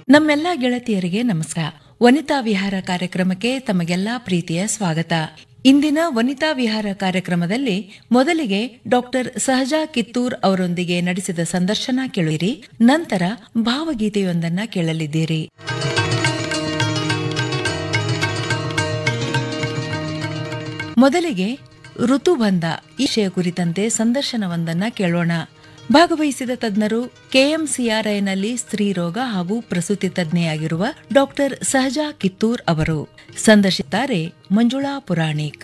ನಮ್ಮೆಲ್ಲ ಗೆಳತಿಯರಿಗೆ ನಮಸ್ಕಾರ ವನಿತಾ ವಿಹಾರ ಕಾರ್ಯಕ್ರಮಕ್ಕೆ ತಮಗೆಲ್ಲಾ ಪ್ರೀತಿಯ ಸ್ವಾಗತ ಇಂದಿನ ವನಿತಾ ವಿಹಾರ ಕಾರ್ಯಕ್ರಮದಲ್ಲಿ ಮೊದಲಿಗೆ ಡಾಕ್ಟರ್ ಸಹಜಾ ಕಿತ್ತೂರ್ ಅವರೊಂದಿಗೆ ನಡೆಸಿದ ಸಂದರ್ಶನ ಕೇಳಿರಿ ನಂತರ ಭಾವಗೀತೆಯೊಂದನ್ನ ಕೇಳಲಿದ್ದೀರಿ ಮೊದಲಿಗೆ ಋತುಬಂಧ ಈ ವಿಷಯ ಕುರಿತಂತೆ ಸಂದರ್ಶನವೊಂದನ್ನ ಕೇಳೋಣ ಭಾಗವಹಿಸಿದ ತಜ್ಞರು ಕೆಎಂಸಿಆರ್ಐನಲ್ಲಿ ಸ್ತ್ರೀ ರೋಗ ಹಾಗೂ ಪ್ರಸೂತಿ ತಜ್ಞೆಯಾಗಿರುವ ಡಾಕ್ಟರ್ ಸಹಜಾ ಕಿತ್ತೂರ್ ಅವರು ಸಂದರ್ಶಿಸುತ್ತಾರೆ ಮಂಜುಳಾ ಪುರಾಣಿಕ್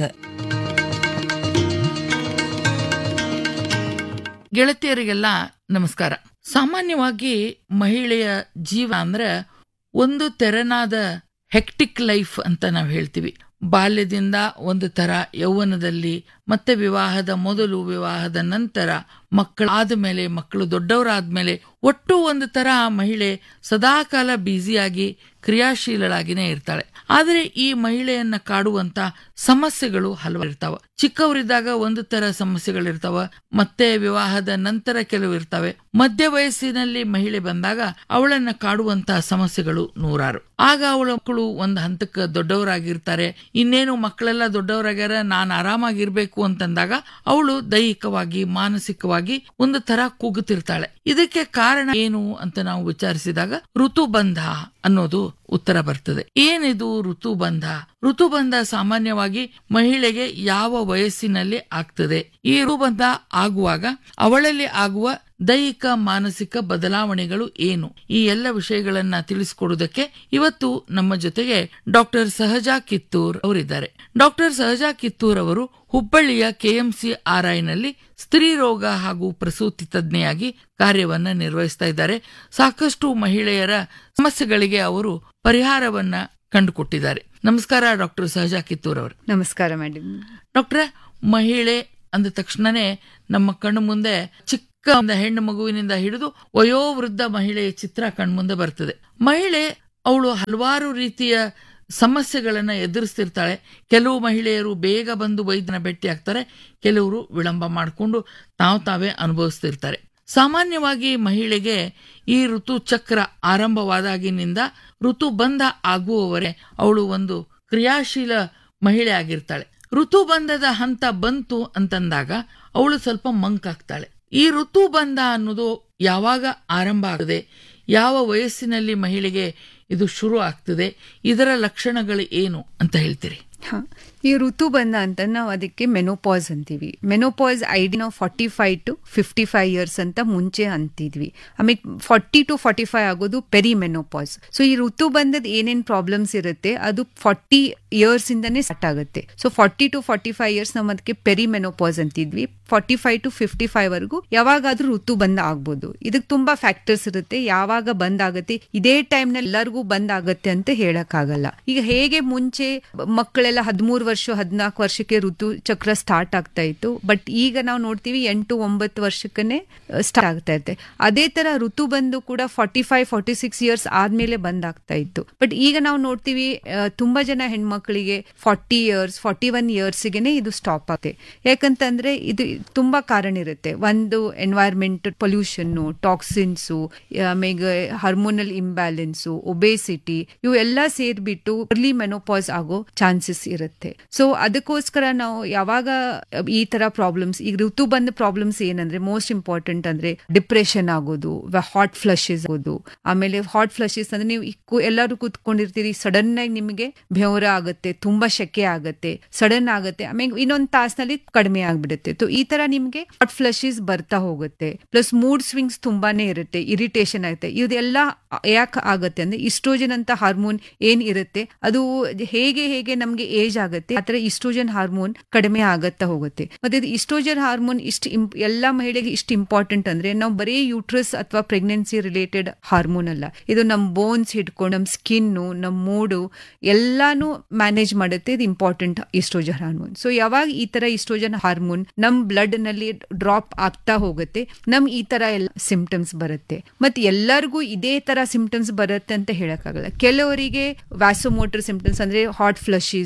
ಗೆಳತಿಯರಿಗೆಲ್ಲ ನಮಸ್ಕಾರ ಸಾಮಾನ್ಯವಾಗಿ ಮಹಿಳೆಯ ಜೀವ ಅಂದ್ರೆ ಒಂದು ತೆರನಾದ ಹೆಕ್ಟಿಕ್ ಲೈಫ್ ಅಂತ ನಾವು ಹೇಳ್ತೀವಿ ಬಾಲ್ಯದಿಂದ ಒಂದು ತರ ಯೌವನದಲ್ಲಿ ಮತ್ತೆ ವಿವಾಹದ ಮೊದಲು ವಿವಾಹದ ನಂತರ ಮಕ್ಕಳಾದ ಮೇಲೆ ಮಕ್ಕಳು ದೊಡ್ಡವರಾದ್ಮೇಲೆ ಒಟ್ಟು ಒಂದು ತರ ಮಹಿಳೆ ಸದಾಕಾಲ ಬ್ಯುಸಿಯಾಗಿ ಕ್ರಿಯಾಶೀಲಳಾಗಿನೇ ಇರ್ತಾಳೆ ಆದರೆ ಈ ಮಹಿಳೆಯನ್ನ ಕಾಡುವಂತ ಸಮಸ್ಯೆಗಳು ಹಲವು ಇರ್ತಾವ ಚಿಕ್ಕವರಿದ್ದಾಗ ಒಂದು ತರ ಸಮಸ್ಯೆಗಳಿರ್ತಾವ ಮತ್ತೆ ವಿವಾಹದ ನಂತರ ಕೆಲವು ಇರ್ತವೆ ಮಧ್ಯ ವಯಸ್ಸಿನಲ್ಲಿ ಮಹಿಳೆ ಬಂದಾಗ ಅವಳನ್ನ ಕಾಡುವಂತಹ ಸಮಸ್ಯೆಗಳು ನೂರಾರು ಆಗ ಅವಳ ಮಕ್ಕಳು ಒಂದು ಹಂತಕ್ಕೆ ದೊಡ್ಡವರಾಗಿರ್ತಾರೆ ಇನ್ನೇನು ಮಕ್ಕಳೆಲ್ಲ ದೊಡ್ಡವರಾಗ್ಯಾರ ನಾನು ಆರಾಮಾಗಿರ್ಬೇಕು ಅಂತಂದಾಗ ಅವಳು ದೈಹಿಕವಾಗಿ ಮಾನಸಿಕವಾಗಿ ಒಂದು ತರ ಕುಗ್ಗುತ್ತಿರ್ತಾಳೆ ಇದಕ್ಕೆ ಕಾರಣ ಏನು ಅಂತ ನಾವು ವಿಚಾರಿಸಿದಾಗ ಋತುಬಂಧ ಅನ್ನೋದು ಉತ್ತರ ಬರ್ತದೆ ಏನಿದು ಋತುಬಂಧ ಋತುಬಂಧ ಸಾಮಾನ್ಯವಾಗಿ ಮಹಿಳೆಗೆ ಯಾವ ವಯಸ್ಸಿನಲ್ಲಿ ಆಗ್ತದೆ ಈ ಋತುಬಂಧ ಆಗುವಾಗ ಅವಳಲ್ಲಿ ಆಗುವ ದೈಹಿಕ ಮಾನಸಿಕ ಬದಲಾವಣೆಗಳು ಏನು ಈ ಎಲ್ಲ ವಿಷಯಗಳನ್ನ ತಿಳಿಸಿಕೊಡುವುದಕ್ಕೆ ಇವತ್ತು ನಮ್ಮ ಜೊತೆಗೆ ಡಾಕ್ಟರ್ ಸಹಜಾ ಕಿತ್ತೂರ್ ಅವರಿದ್ದಾರೆ ಡಾಕ್ಟರ್ ಸಹಜಾ ಕಿತ್ತೂರ್ ಅವರು ಹುಬ್ಬಳ್ಳಿಯ ಕೆಎಂಸಿ ಆರ್ಐನಲ್ಲಿ ಸ್ತ್ರೀ ರೋಗ ಹಾಗೂ ಪ್ರಸೂತಿ ತಜ್ಞೆಯಾಗಿ ಕಾರ್ಯವನ್ನ ನಿರ್ವಹಿಸ್ತಾ ಇದ್ದಾರೆ ಸಾಕಷ್ಟು ಮಹಿಳೆಯರ ಸಮಸ್ಯೆಗಳಿಗೆ ಅವರು ಪರಿಹಾರವನ್ನ ಕಂಡುಕೊಟ್ಟಿದ್ದಾರೆ ನಮಸ್ಕಾರ ಡಾಕ್ಟರ್ ಸಹಜಾ ಕಿತ್ತೂರ್ ಅವರು ನಮಸ್ಕಾರ ಮೇಡಮ್ ಡಾಕ್ಟ್ರೆ ಮಹಿಳೆ ಅಂದ ತಕ್ಷಣನೇ ನಮ್ಮ ಕಣ್ಣು ಮುಂದೆ ಚಿಕ್ಕ ಒಂದು ಹೆಣ್ಣು ಮಗುವಿನಿಂದ ಹಿಡಿದು ವಯೋವೃದ್ಧ ಮಹಿಳೆಯ ಚಿತ್ರ ಕಣ್ಮುಂದೆ ಬರ್ತದೆ ಮಹಿಳೆ ಅವಳು ಹಲವಾರು ರೀತಿಯ ಸಮಸ್ಯೆಗಳನ್ನ ಎದುರಿಸ್ತಿರ್ತಾಳೆ ಕೆಲವು ಮಹಿಳೆಯರು ಬೇಗ ಬಂದು ವೈದ್ಯನ ಭೇಟಿ ಆಗ್ತಾರೆ ಕೆಲವರು ವಿಳಂಬ ಮಾಡಿಕೊಂಡು ತಾವು ತಾವೇ ಅನುಭವಿಸ್ತಿರ್ತಾರೆ ಸಾಮಾನ್ಯವಾಗಿ ಮಹಿಳೆಗೆ ಈ ಋತುಚಕ್ರ ಆರಂಭವಾದಾಗಿನಿಂದ ಋತು ಬಂಧ ಆಗುವವರೆ ಅವಳು ಒಂದು ಕ್ರಿಯಾಶೀಲ ಮಹಿಳೆ ಆಗಿರ್ತಾಳೆ ಋತುಬಂಧದ ಹಂತ ಬಂತು ಅಂತಂದಾಗ ಅವಳು ಸ್ವಲ್ಪ ಮಂಕಾಗ್ತಾಳೆ ಈ ಋತುಬಂಧ ಅನ್ನೋದು ಯಾವಾಗ ಆರಂಭ ಆಗದೆ ಯಾವ ವಯಸ್ಸಿನಲ್ಲಿ ಮಹಿಳೆಗೆ ಇದು ಶುರು ಆಗ್ತದೆ ಇದರ ಲಕ್ಷಣಗಳು ಏನು ಅಂತ ಹೇಳ್ತೀರಿ ಹಾ ಈ ಋತುಬಂಧ ಅಂತ ನಾವು ಅದಕ್ಕೆ ಮೆನೋಪಾಸ್ ಅಂತೀವಿ ಮೆನೋಪಾಸ್ ಐಡಿ ನಾವು forty five to fifty five years ಅಂತ ಮುಂಚೆ ಅಂತಿದ್ವಿ ಆಮೇಲೆ ಫಾರ್ಟಿ ಟು ಫಾರ್ಟಿ ಫೈವ್ ಆಗೋದು ಪೆರಿ ಮೆನೋಪಾಸ್ ಸೊ ಈ ಋತುಬಂಧದ ಏನೇನ್ ಪ್ರಾಬ್ಲಮ್ಸ್ ಇರುತ್ತೆ ಅದು ಫಾರ್ಟಿ ಇಯರ್ಸ್ ಇಂದನೇ ಸ್ಟಾರ್ಟ್ ಆಗುತ್ತೆ so forty to forty five years ನಾವು ಅದಕ್ಕೆ ಪೆರಿ ಮೆನೋಪಾಸ್ ಅಂತಿದ್ವಿ forty five to fifty five ವರೆಗೂ ಯಾವಾಗಾದ್ರೂ ಋತು ಬಂದ್ ಆಗ್ಬೋದು ಇದಕ್ಕೆ ತುಂಬಾ ಫ್ಯಾಕ್ಟರ್ಸ್ ಇರುತ್ತೆ ಯಾವಾಗ ಬಂದ್ ಆಗುತ್ತೆ ಇದೇ ಟೈಮ್ ನಲ್ಲಿ ಎಲ್ಲರಿಗೂ ಬಂದ್ ಆಗುತ್ತೆ ಅಂತ ಹೇಳಕ್ ಆಗಲ್ಲ ಈಗ ಹೇಗೆ ಮುಂಚೆ ಮಕ್ಕಳೆಲ್ಲ ಹದಿಮೂರು ವರ್ಷ ಹದಿನಾಲ್ಕು ವರ್ಷಕ್ಕೆ ಋತು ಚಕ್ರ ಸ್ಟಾರ್ಟ್ ಆಗ್ತಾ ಇತ್ತು ಬಟ್ ಈಗ ನಾವು ನೋಡ್ತೀವಿ ಎಂಟು ಒಂಬತ್ತು ವರ್ಷಕ್ಕನೆ ಸ್ಟಾರ್ಟ್ ಆಗ್ತಾ ಇರುತ್ತೆ ಅದೇ ತರ ಋತು ಬಂದು ಕೂಡ forty five forty six years ಆದ್ಮೇಲೆ ಬಂದ್ ಆಗ್ತಾ ಇತ್ತು ಬಟ್ ಈಗ ನಾವು ನೋಡ್ತೀವಿ ಆ, ತುಂಬಾ ಜನ ಹೆಣ್ಮಕ್ಳಿಗೆ ಫಾರ್ಟಿ ಇಯರ್ಸ್ ಫಾರ್ಟಿ ಒನ್ ಇಯರ್ಸ್ಗೆನೆ ಇದು ಸ್ಟಾಪ್ ಆಗುತ್ತೆ ಯಾಕಂತಂದ್ರೆ ಇದು ತುಂಬಾ ಕಾರಣ ಇರುತ್ತೆ ಒಂದು ಎನ್ವೈರ್ಮೆಂಟ್ ಪೊಲ್ಯೂಷನ್ನು ಟಾಕ್ಸಿನ್ಸು ಆಮೇಲೆ ಹಾರ್ಮೋನಲ್ ಇಂಬ್ಯಾಲೆನ್ಸು ಒಬೇಸಿಟಿ ಇವೆಲ್ಲ ಸೇರ್ಬಿಟ್ಟು ಅರ್ಲಿ ಮೆನೋಪಾಸ್ ಆಗೋ ಚಾನ್ಸಸ್ ಇರುತ್ತೆ ಸೊ ಅದಕ್ಕೋಸ್ಕರ ನಾವು ಯಾವಾಗ ಈ ತರ ಪ್ರಾಬ್ಲಮ್ಸ್ ಈಗ ಋತು ಬಂದ ಪ್ರಾಬ್ಲಮ್ಸ್ ಏನಂದ್ರೆ ಮೋಸ್ಟ್ ಇಂಪಾರ್ಟೆಂಟ್ ಅಂದ್ರೆ ಡಿಪ್ರೆಷನ್ ಆಗೋದು ಹಾಟ್ ಫ್ಲಶಸ್ ಆಗೋದು ಆಮೇಲೆ ಹಾಟ್ ಫ್ಲಶಸ್ ಅಂದ್ರೆ ನೀವು ಈ ಕು- ಎಲ್ಲರೂ ಕೂತ್ಕೊಂಡಿರ್ತೀರಿ ಸಡನ್ ಆಗಿ ನಿಮಗೆ ಬೆವರ ಆಗುತ್ತೆ ತುಂಬಾ ಶೆಕೆ ಆಗುತ್ತೆ ಸಡನ್ ಆಗುತ್ತೆ ಆಮೇಲೆ ಇನ್ನೊಂದು ತಾಸ್ನಲ್ಲಿ ಕಡಿಮೆ ಆಗ್ಬಿಡುತ್ತೆ ಸೊ ಈ ತರ ನಿಮ್ಗೆ ಹಾಟ್ ಫ್ಲಶಸ್ ಬರ್ತಾ ಹೋಗುತ್ತೆ ಪ್ಲಸ್ ಮೂಡ್ ಸ್ವಿಂಗ್ಸ್ ತುಂಬಾನೇ ಇರುತ್ತೆ ಇರಿಟೇಷನ್ ಆಗುತ್ತೆ ಇದೆಲ್ಲ ಯಾಕೆ ಆಗುತ್ತೆ ಅಂದ್ರೆ ಇಸ್ಟ್ರೋಜನ್ ಅಂತ ಹಾರ್ಮೋನ್ ಏನ್ ಇರುತ್ತೆ ಅದು ಹೇಗೆ ಹೇಗೆ ನಮ್ಗೆ ಏಜ್ ಆಗುತ್ತೆ ಆತರ ಇಸ್ಟ್ರೋಜನ್ ಹಾರ್ಮೋನ್ ಕಡಿಮೆ ಆಗತ್ತಾ ಹೋಗುತ್ತೆ ಮತ್ತೆ ಇದು ಇಸ್ಟ್ರೋಜನ್ ಹಾರ್ಮೋನ್ ಇಷ್ಟು ಎಲ್ಲಾ ಮಹಿಳೆಗೆ ಇಷ್ಟು ಇಂಪಾರ್ಟೆಂಟ್ ಅಂದ್ರೆ ನಾವು ಬರೀ ಯೂಟ್ರಸ್ ಅಥವಾ ಪ್ರೆಗ್ನೆನ್ಸಿ ರಿಲೇಟೆಡ್ ಹಾರ್ಮೋನ್ ಅಲ್ಲ ಇದು ನಮ್ ಬೋನ್ಸ್ ಹಿಡ್ಕೊಂಡು ನಮ್ ಸ್ಕಿನ್ನು ನಮ್ ಮೂಡು ಎಲ್ಲಾನು ಮ್ಯಾನೇಜ್ ಮಾಡುತ್ತೆ ಇದು ಇಂಪಾರ್ಟೆಂಟ್ ಇಸ್ಟ್ರೋಜನ್ ಹಾರ್ಮೋನ್ ಸೊ ಯಾವಾಗ ಈ ತರ ಇಸ್ಟ್ರೋಜನ್ ಹಾರ್ಮೋನ್ ನಮ್ ಬ್ಲಡ್ ನಲ್ಲಿ ಡ್ರಾಪ್ ಆಗ್ತಾ ಹೋಗುತ್ತೆ ನಮ್ ಈ ತರ ಎಲ್ಲ ಸಿಂಪ್ಟಮ್ಸ್ ಬರುತ್ತೆ ಮತ್ತೆ ಎಲ್ಲರಿಗೂ ಇದೇ ತರ ಸಿಂಪ್ಟಮ್ಸ್ ಬರುತ್ತೆ ಅಂತ ಹೇಳಕ್ಕಾಗಲ್ಲ ಕೆಲವರಿಗೆ ವ್ಯಾಸೋಮೋಟರ್ ಸಿಂಪ್ಟಮ್ಸ್ ಅಂದ್ರೆ ಹಾಟ್ ಫ್ಲಶೀಸ್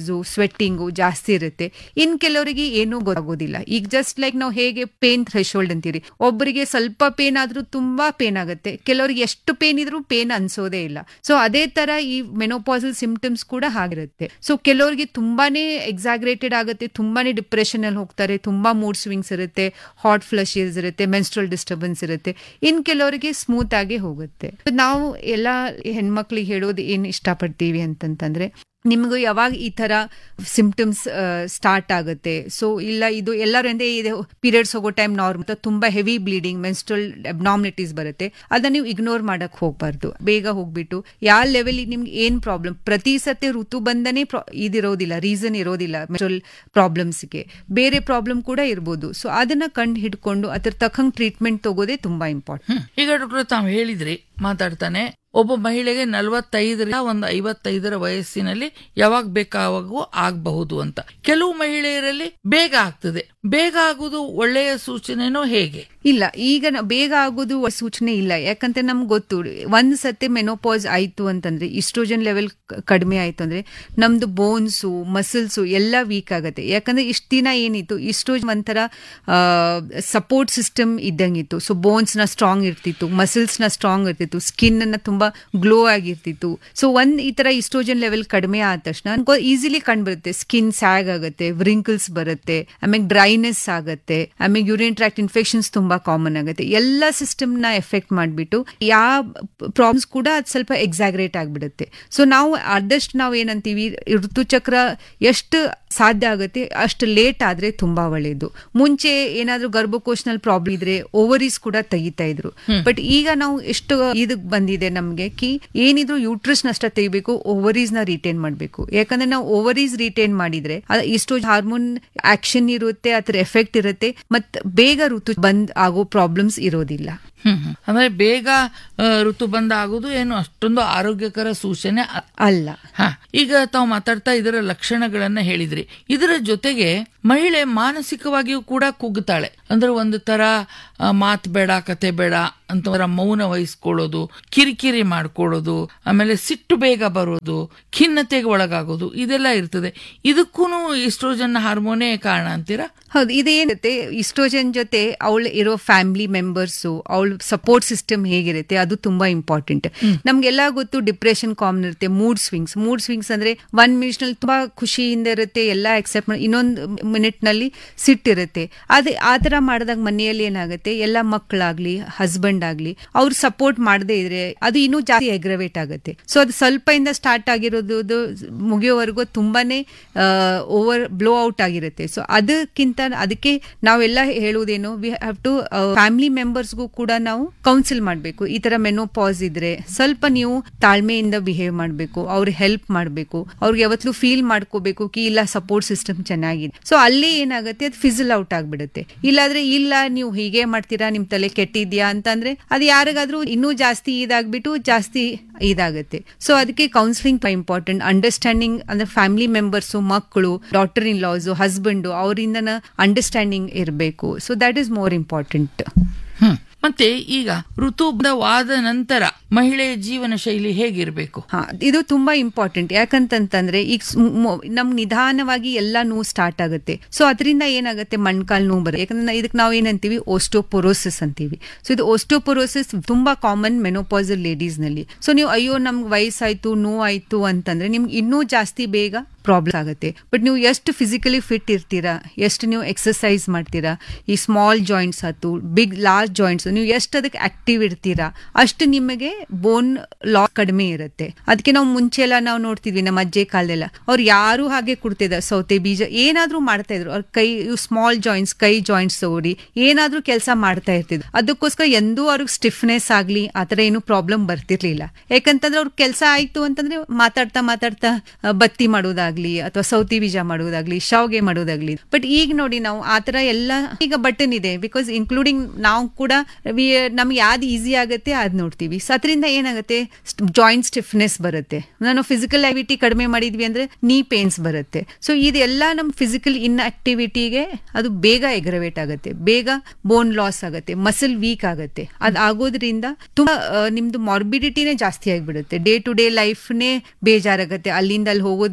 ಸ್ವೆಟ್ಟಿಂಗು ಜಾಸ್ತಿ ಇರುತ್ತೆ ಇನ್ ಕೆಲವರಿಗೆ ಏನೂ ಗೊತ್ತಾಗೋದಿಲ್ಲ ಈಗ ಜಸ್ಟ್ ಲೈಕ್ ನಾವು ಹೇಗೆ ಪೇನ್ ಥ್ರೆಶೋಲ್ಡ್ ಅಂತೀರಿ ಒಬ್ಬರಿಗೆ ಸ್ವಲ್ಪ ಪೇನ್ ಆದ್ರೂ ತುಂಬಾ ಪೇನ್ ಆಗುತ್ತೆ ಕೆಲವರಿಗೆ ಎಷ್ಟು ಪೇನ್ ಇದ್ರೂ ಪೇನ್ ಅನ್ಸೋದೇ ಇಲ್ಲ ಸೊ ಅದೇ ತರ ಈ ಮೆನೋಪಾಸಲ್ ಸಿಂಪ್ಟಮ್ಸ್ ಕೂಡ ಹಾಗಿರುತ್ತೆ ಸೊ ಕೆಲವರಿಗೆ ತುಂಬಾನೇ ಎಕ್ಸಾಗ್ರೇಟೆಡ್ ಆಗುತ್ತೆ ತುಂಬಾನೇ ಡಿಪ್ರೆಷನ್ ಅಲ್ಲಿ ಹೋಗ್ತಾರೆ ತುಂಬಾ ಮೂಡ್ ಸ್ವಿಂಗ್ಸ್ ಇರುತ್ತೆ ಹಾಟ್ ಫ್ಲಶಸ್ ಇರುತ್ತೆ ಮೆನ್ಸ್ಟ್ರಲ್ ಡಿಸ್ಟರ್ಬೆನ್ಸ್ ಇರುತ್ತೆ ಇನ್ ಕೆಲವರಿಗೆ ಸ್ಮೂತ್ ಆಗಿ ಹೋಗುತ್ತೆ ನಾವು ಎಲ್ಲ ಹೆಣ್ಮಕ್ಳಿಗೆ ಹೇಳೋದು ಏನ್ ಇಷ್ಟಪಡ್ತೀವಿ ಅಂತಂತಂದ್ರೆ ನಿಮಗೂ ಯಾವಾಗ ಈ ತರ ಸಿಂಪ್ಟಮ್ಸ್ ಸ್ಟಾರ್ಟ್ ಆಗುತ್ತೆ ಸೊ ಇಲ್ಲ ಇದು ಎಲ್ಲರೂ ಅಂದ್ರೆ ಇದೆ ಪೀರಿಯಡ್ಸ್ ಹೋಗೋ ಟೈಮ್ ನಾರ್ಮಲ್ ತುಂಬಾ ಹೆವಿ ಬ್ಲೀಡಿಂಗ್ ಮೆನ್ಸ್ಟ್ರಲ್ ಅಬ್ನಾಮಿನಿಟೀಸ್ ಬರುತ್ತೆ ಅದನ್ನ ನೀವು ಇಗ್ನೋರ್ ಮಾಡಕ್ ಹೋಗ್ಬಾರ್ದು ಬೇಗ ಹೋಗ್ಬಿಟ್ಟು ಯಾವ ಲೆವೆಲ್ ನಿಮ್ಗೆ ಏನ್ ಪ್ರಾಬ್ಲಮ್ ಪ್ರತಿ ಸತಿ ಋತು ಬಂದನೇ ಇದಿರೋದಿಲ್ಲ ರೀಸನ್ ಇರೋದಿಲ್ಲ ಮೆನ್ಸ್ಟ್ರಲ್ ಪ್ರಾಬ್ಲಮ್ಸ್ಗೆ ಬೇರೆ ಪ್ರಾಬ್ಲಮ್ ಕೂಡ ಇರ್ಬೋದು ಸೊ ಅದನ್ನ ಕಂಡು ಹಿಡ್ಕೊಂಡು ಅದ್ರ ತಕ್ಕಂಗೆ ಟ್ರೀಟ್ಮೆಂಟ್ ತಗೋದೇ ತುಂಬಾ ಇಂಪಾರ್ಟೆಂಟ್ ಹ್ಮ್. ಈಗ ಡಾಕ್ಟರ್ ತಾವು ಹೇಳಿದ್ರಿ ಮಾತಾಡ್ತಾನೆ ಒಬ್ಬ ಮಹಿಳೆಗೆ ನಲವತ್ತೈದರಿಂದ ಒಂದು ಐವತ್ತೈದರ ವಯಸ್ಸಿನಲ್ಲಿ ಯಾವಾಗ ಬೇಕಾವಾಗೂ ಆಗಬಹುದು ಅಂತ ಕೆಲವು ಮಹಿಳೆಯರಲ್ಲಿ ಬೇಗ ಆಗ್ತದೆ ಬೇಗ ಆಗುವುದು ಒಳ್ಳೆಯ ಸೂಚನೆನೋ ಹೇಗೆ ಇಲ್ಲ ಈಗ ನ- ಬೇಗ ಆಗೋದು ಒ- ಸೂಚನೆ ಇಲ್ಲ ಯಾಕಂದ್ರೆ ನಮ್ಗೆ ಗೊತ್ತು ಒಂದ್ ಸತಿ ಮೆನೋಪಾಸ್ ಆಯ್ತು ಅಂತಂದ್ರೆ ಇಸ್ಟ್ರೋಜನ್ ಲೆವೆಲ್ ಕಡಿಮೆ ಆಯ್ತು ಅಂದ್ರೆ ನಮ್ದು ಬೋನ್ಸು ಮಸಲ್ಸು ಎಲ್ಲ ವೀಕ್ ಆಗುತ್ತೆ ಯಾಕಂದ್ರೆ ಇಷ್ಟ ದಿನ ಏನಿತ್ತು ಇಸ್ಟ್ರೋಜನ್ ಒಂಥರ ಸಪೋರ್ಟ್ ಸಿಸ್ಟಮ್ ಇದ್ದಂಗಿತ್ತು ಸೊ ಬೋನ್ಸ್ ನ ಸ್ಟ್ರಾಂಗ್ ಇರ್ತಿತ್ತು ಮಸಲ್ಸ್ ನ ಸ್ಟ್ರಾಂಗ್ ಇರ್ತಿತ್ತು ಸ್ಕಿನ್ ಅನ್ನ ತುಂಬಾ ಗ್ಲೋ ಆಗಿರ್ತಿತ್ತು ಸೊ ಒಂದ್ ಈ ತರ ಇಸ್ಟ್ರೋಜನ್ ಲೆವೆಲ್ ಕಡಿಮೆ ಆದ ತಕ್ಷಣ ಈಸಿಲಿ ಕಂಡ್ಬರುತ್ತೆ ಸ್ಕಿನ್ ಸ್ಯಾಗ್ ಆಗುತ್ತೆ ವ್ರಿಂಕಲ್ಸ್ ಬರುತ್ತೆ ಆಮೇಲೆ ಡ್ರೈನೆಸ್ ಆಗುತ್ತೆ ಆಮೇಲೆ ಯೂರಿನ್ ಟ್ರಾಕ್ಟ್ ಇನ್ಫೆಕ್ಷನ್ಸ್ ತುಂಬಾ ಕಾಮನ್ ಆಗುತ್ತೆ ಎಲ್ಲ ಸಿಸ್ಟಮ್ ನ ಎಫೆಕ್ಟ್ ಮಾಡ್ಬಿಟ್ಟು ಯಾವ ಪ್ರಾಬ್ಲಮ್ಸ್ ಕೂಡ ಅದು ಸ್ವಲ್ಪ ಎಕ್ಸಾಗ್ರೇಟ್ ಆಗ್ಬಿಡುತ್ತೆ ಸೊ ನಾವು ಆದಷ್ಟು ನಾವು ಏನಂತೀವಿ ಋತುಚಕ್ರ ಎಷ್ಟು ಸಾಧ್ಯ ಆಗುತ್ತೆ ಅಷ್ಟು ಲೇಟ್ ಆದ್ರೆ ತುಂಬಾ ಒಳ್ಳೇದು ಮುಂಚೆ ಏನಾದ್ರೂ ಗರ್ಭಕೋಶನಲ್ಲಿ ಪ್ರಾಬ್ಲಮ್ ಇದ್ರೆ ಓವರೀಸ್ ಕೂಡ ತೆಗಿತಾ ಇದ್ರು ಬಟ್ ಈಗ ನಾವು ಎಷ್ಟು ಇದಕ್ ಬಂದಿದೆ ನಮ್ಗೆ ಕಿ ಏನಿದ್ರು ಯೂಟ್ರಸ್ ನಷ್ಟ ತೆಗಿಬೇಕು ಓವರೀಸ್ ನ ರಿಟೈನ್ ಮಾಡ್ಬೇಕು ಯಾಕಂದ್ರೆ ನಾವು ಓವರೀಸ್ ರಿಟೈನ್ ಮಾಡಿದ್ರೆ ಇಷ್ಟು ಹಾರ್ಮೋನ್ ಆಕ್ಷನ್ ಇರುತ್ತೆ ಅದ್ರ ಎಫೆಕ್ಟ್ ಇರುತ್ತೆ ಮತ್ ಬೇಗ ಋತು ಬಂದ್ ಆಗೋ ಪ್ರಾಬ್ಲಮ್ಸ್ ಇರೋದಿಲ್ಲ ಹ್ಮ್ ಹ್ಮ್. ಅಂದ್ರೆ ಬೇಗ ಆ, ಋತು ಬಂದ ಆಗುದು ಏನು ಅಷ್ಟೊಂದು ಆರೋಗ್ಯಕರ ಸೂಚನೆ ಅ- ಅಲ್ಲ ಹ ಈಗ ತಾವು ಮಾತಾಡ್ತಾ ಇದರ ಲಕ್ಷಣಗಳನ್ನ ಹೇಳಿದ್ರಿ ಇದರ ಜೊತೆಗೆ ಮಹಿಳೆ ಮಾನಸಿಕವಾಗಿಯೂ ಕೂಡ ಕುಗ್ತಾಳೆ ಅಂದ್ರೆ ಒಂದು ತರ ಆ, ಮಾತ್ ಬೇಡ ಕತೆ ಬೇಡ ಅಂತ ಮೌನ ವಹಿಸ್ಕೊಳ್ಳೋದು ಕಿರಿಕಿರಿ ಮಾಡ್ಕೊಳ್ಳೋದು ಆಮೇಲೆ ಸಿಟ್ಟು ಬೇಗ ಬರೋದು ಖಿನ್ನತೆಗೆ ಒಳಗಾಗೋದು ಇದೆಲ್ಲ ಇರ್ತದೆ ಇದಕ್ಕೂ ಇಸ್ಟ್ರೋಜನ್ ಹಾರ್ಮೋನೇ ಕಾರಣ ಅಂತೀರಾ ಹೌದು ಇದೇನಿರುತ್ತೆ ಇಸ್ಟ್ರೋಜನ್ ಜೊತೆ ಅವಳು ಇರೋ ಫ್ಯಾಮಿಲಿ ಮೆಂಬರ್ಸು ಅವಳ ಸಪೋರ್ಟ್ ಸಿಸ್ಟಮ್ ಹೇಗಿರುತ್ತೆ ಅದು ತುಂಬಾ ಇಂಪಾರ್ಟೆಂಟ್ ನಮ್ಗೆಲ್ಲ ಗೊತ್ತು ಡಿಪ್ರೆಷನ್ ಕಾಮನ್ ಇರುತ್ತೆ ಮೂಡ್ ಸ್ವಿಂಗ್ಸ್ ಮೂಡ್ ಸ್ವಿಂಗ್ಸ್ ಅಂದ್ರೆ ಒನ್ ಮಿನಿಟ್ ನಲ್ಲಿ ತುಂಬಾ ಖುಷಿಯಿಂದ ಇರುತ್ತೆ ಎಲ್ಲ ಎಕ್ಸೆಪ್ಟ್ ಇನ್ನೊಂದು ಮಿನಿಟ್ ನಲ್ಲಿ ಸಿಟ್ಟಿರುತ್ತೆ ಅದೇ ಆ ತರ ಮಾಡಿದಾಗ ಮನೆಯಲ್ಲಿ ಏನಾಗುತ್ತೆ ಎಲ್ಲ ಮಕ್ಕಳಾಗ್ಲಿ ಹಸ್ಬೆಂಡ್ ಆಗ್ಲಿ ಅವ್ರು ಸಪೋರ್ಟ್ ಮಾಡದೇ ಇದ್ರೆ ಅದು ಇನ್ನೂ ಜಾಸ್ತಿ ಎಗ್ರವೇಟ್ ಆಗುತ್ತೆ ಸೊ ಅದು ಸ್ವಲ್ಪ ಇಂದ ಸ್ಟಾರ್ಟ್ ಆಗಿರೋದು ಮುಗಿಯೋವರೆಗೂ ತುಂಬಾನೇ ಓವರ್ ಬ್ಲೋ ಔಟ್ ಆಗಿರುತ್ತೆ ಸೊ ಅದಕ್ಕಿಂತ ಅದಕ್ಕೆ ನಾವೆಲ್ಲ ಹೇಳುವುದೇನು ವಿ ಹ್ಯಾವ್ ಟು ಫ್ಯಾಮಿಲಿ ಮೆಂಬರ್ಸ್ಗೂ ಕೂಡ ನಾವು ಕೌನ್ಸಿಲ್ ಮಾಡಬೇಕು ಈ ತರ ಮೆನೋಪಾಸ್ ಇದ್ರೆ ಸ್ವಲ್ಪ ನೀವು ತಾಳ್ಮೆಯಿಂದ ಬಿಹೇವ್ ಮಾಡಬೇಕು ಅವ್ರಿಗೆ ಹೆಲ್ಪ್ ಮಾಡಬೇಕು ಅವ್ರಿಗೆ ಯಾವತ್ತೂ ಫೀಲ್ ಮಾಡ್ಕೋಬೇಕು ಕಿ ಇಲ್ಲ ಸಪೋರ್ಟ್ ಸಿಸ್ಟಮ್ ಚೆನ್ನಾಗಿದೆ ಸೊ ಅಲ್ಲಿ ಏನಾಗುತ್ತೆ ಅದು ಫಿಸಲ್ ಔಟ್ ಆಗ್ಬಿಡುತ್ತೆ ಇಲ್ಲಾದ್ರೆ ಇಲ್ಲ ನೀವು ಹೀಗೆ ಮಾಡ್ತೀರಾ ನಿಮ್ ತಲೆ ಕೆಟ್ಟಿದ್ಯಾ ಅಂತಂದ್ರೆ ಅದು ಯಾರಿಗಾದ್ರೂ ಇನ್ನೂ ಜಾಸ್ತಿ ಇದಾಗ್ಬಿಟ್ಟು ಜಾಸ್ತಿ ಇದಾಗುತ್ತೆ ಸೊ ಅದಕ್ಕೆ ಕೌನ್ಸಿಲಿಂಗ್ ಇಂಪಾರ್ಟೆಂಟ್ ಅಂಡರ್ಸ್ಟ್ಯಾಂಡಿಂಗ್ ಅಂದ್ರೆ ಫ್ಯಾಮಿಲಿ ಮೆಂಬರ್ಸ್ ಮಕ್ಕಳು ಡಾಟರ್ ಇನ್ ಲಾಸ್ ಹಸ್ಬೆಂಡ್ ಅವರಿಂದ ಅಂಡರ್ಸ್ಟ್ಯಾಂಡಿಂಗ್ ಇರಬೇಕು so that is more important hmm ಮತ್ತೆ ಈಗ ಋತುವಾದ ನಂತರ ಮಹಿಳೆಯ ಜೀವನ ಶೈಲಿ ಹೇಗಿರ್ಬೇಕು ಹಾ ಇದು ತುಂಬಾ ಇಂಪಾರ್ಟೆಂಟ್ ಯಾಕಂತಂತಂದ್ರೆ ಈಗ ಸ್- ಮೊ- ನಮ್ ನಿಧಾನವಾಗಿ ಎಲ್ಲ ನೋವು ಸ್ಟಾರ್ಟ್ ಆಗುತ್ತೆ ಸೊ ಅದರಿಂದ ಏನಾಗುತ್ತೆ ಮಣ್ಕಾಲ್ ನೋವು ಬರುತ್ತೆ ಯಾಕಂದ್ರೆ ಇದಕ್ಕೆ ನಾವು ಏನಂತೀವಿ ಓಸ್ಟೋಪೊರೋಸಿಸ್ ಅಂತೀವಿ ಸೊ ಇದು ಓಸ್ಟೋಪೊರೋಸಿಸ್ ತುಂಬಾ ಕಾಮನ್ ಮೆನೋಪಾಸಲ್ ಲೇಡೀಸ್ ನಲ್ಲಿ ಸೊ ನೀವು ಅಯ್ಯೋ ನಮ್ಗೆ ವಯಸ್ಸಾಯ್ತು ನೋವಾಯ್ತು ಅಂತಂದ್ರೆ ನಿಮ್ಗೆ ಇನ್ನೂ ಜಾಸ್ತಿ ಬೇಗ ಪ್ರಾಬ್ಲಮ್ ಆಗುತ್ತೆ ಬಟ್ ನೀವು ಎಷ್ಟು ಫಿಸಿಕಲಿ ಫಿಟ್ ಇರ್ತೀರಾ ಎಷ್ಟು ನೀವು ಎಕ್ಸರ್ಸೈಸ್ ಮಾಡ್ತೀರಾ ಈ ಸ್ಮಾಲ್ ಜಾಯಿಂಟ್ಸ್ ಆಯ್ತು ಬಿಗ್ ಲಾರ್ಜ್ ಜಾಯಿಂಟ್ಸ್ ನೀವು ಎಷ್ಟು ಅದಕ್ಕೆ ಆಕ್ಟಿವ್ ಇರ್ತೀರಾ ಅಷ್ಟು ನಿಮಗೆ ಬೋನ್ ಲಾಸ್ ಕಡಿಮೆ ಇರುತ್ತೆ ಅದಕ್ಕೆ ನಾವು ಮುಂಚೆ ಎಲ್ಲ ನಾವು ನೋಡ್ತಿದ್ವಿ ನಮ್ಮ ಅಜ್ಜೆ ಕಾಲದೆಲ್ಲ ಅವ್ರು ಯಾರು ಹಾಗೆ ಕೊಡ್ತಿದ್ದ ಸೌತೆ ಬೀಜ ಏನಾದ್ರೂ ಮಾಡ್ತಾ ಇದ್ರು ಅವ್ರ ಕೈ ಸ್ಮಾಲ್ ಜಾಯಿಂಟ್ಸ್ ಕೈ ಜಾಯಿಂಟ್ಸ್ ತಗೋರಿ ಏನಾದ್ರೂ ಕೆಲಸ ಮಾಡ್ತಾ ಇರ್ತಿದ್ರು ಅದಕ್ಕೋಸ್ಕರ ಎಂದೂ ಅವ್ರಿಗೆ ಸ್ಟಿಫ್ನೆಸ್ ಆಗ್ಲಿ ಆತರ ಏನು ಪ್ರಾಬ್ಲಮ್ ಬರ್ತಿರ್ಲಿಲ್ಲ ಯಾಕಂತಂದ್ರೆ ಅವ್ರ ಕೆಲಸ ಆಯ್ತು ಅಂತಂದ್ರೆ ಮಾತಾಡ್ತಾ ಮಾತಾಡ್ತಾ ಆ, ಬತ್ತಿ ಮಾಡೋದಾಗ್ಲಿ ಅಥವಾ ಸೌತಿ ಬೀಜ ಮಾಡೋದಾಗ್ಲಿ ಶಾವ್ಗೆ ಮಾಡೋದಾಗ್ಲಿ ಬಟ್ ಈಗ ನೋಡಿ ನಾವು ಆತರ ಎಲ್ಲ ಈಗ ಬಟನ್ ಇದೆ ಬಿಕಾಸ್ ಇನ್ಕ್ಲೂಡಿಂಗ್ ನಾವು ಕೂಡ we- ನಮ್ಗೆ ಯಾವ್ದು ಈಸಿ ಆಗುತ್ತೆ ಅದ್ ನೋಡ್ತೀವಿ ಸೊ ಅದರಿಂದ ಏನಾಗುತ್ತೆ ಜಾಯಿಂಟ್ ಸ್ಟಿಫ್ನೆಸ್ ಬರುತ್ತೆ ನಾನು ಫಿಸಿಕಲ್ ಆಕ್ಟಿವಿಟಿ ಕಡಿಮೆ ಮಾಡಿದ್ವಿ ಅಂದ್ರೆ ನೀ ಪೇನ್ಸ್ ಬರುತ್ತೆ ಸೊ ಇದೆಲ್ಲ ನಮ್ಮ ಫಿಸಿಕಲ್ ಇನ್ ಆಕ್ಟಿವಿಟಿಗೆ ಅದು ಬೇಗ ಎಗ್ರವೇಟ್ ಆಗುತ್ತೆ ಬೇಗ ಬೋನ್ ಲಾಸ್ ಆಗುತ್ತೆ ಮಸಲ್ ವೀಕ್ ಆಗುತ್ತೆ ಅದ್ ಆಗೋದ್ರಿಂದ ತುಂಬಾ ಆ, ನಿಮ್ದು ಮಾರ್ಬಿಡಿಟಿನೇ ಜಾಸ್ತಿ ಆಗಿಬಿಡುತ್ತೆ ಡೇ ಟು ಡೇ ಲೈಫ್ನೇ ಬೇಜಾರಾಗುತ್ತೆ ಅಲ್ಲಿಂದ ಅಲ್ಲಿ ಹೋಗೋದು ಬೇಡ ಅನ್ಸುತ್ತೆ